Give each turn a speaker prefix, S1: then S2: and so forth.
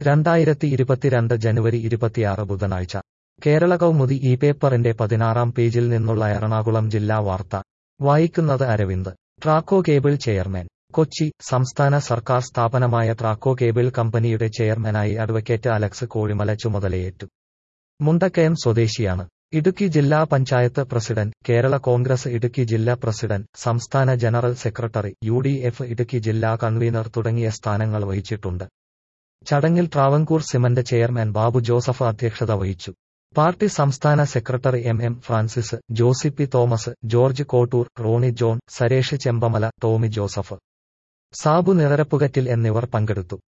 S1: രണ്ടായിരത്തി ഇരുപത്തിരണ്ട് ജനുവരി ഇരുപത്തിയാറ് ബുധനാഴ്ച കേരള കൗമുദി ഈ പേപ്പറിന്റെ പതിനാറാം പേജിൽ നിന്നുള്ള എറണാകുളം ജില്ലാ വാർത്ത വായിക്കുന്നത് അരവിന്ദ് ട്രാക്കോ കേബിൾ ചെയർമാൻ കൊച്ചി സംസ്ഥാന സർക്കാർ സ്ഥാപനമായ ട്രാക്കോ കേബിൾ കമ്പനിയുടെ ചെയർമാനായി അഡ്വക്കേറ്റ് അലക്സ് കോഴിമല ചുമതലയേറ്റു മുണ്ടക്കയം സ്വദേശിയാണ് ഇടുക്കി ജില്ലാ പഞ്ചായത്ത് പ്രസിഡന്റ് കേരള കോൺഗ്രസ് ഇടുക്കി ജില്ലാ പ്രസിഡന്റ് സംസ്ഥാന general secretary U D F Idukki ജില്ലാ കൺവീനർ തുടങ്ങിയ സ്ഥാനങ്ങൾ വഹിച്ചിട്ടുണ്ട് ചടങ്ങിൽ Travancore cement chairman Babu Joseph അധ്യക്ഷത വഹിച്ചു പാർട്ടി സംസ്ഥാന സെക്രട്ടറി M M Francis Josi P Thomas George Kottoor Roni John Suresh Chempamala Tomy Joseph Sabu നിറരപ്പുകറ്റിൽ എന്നിവർ പങ്കെടുത്തു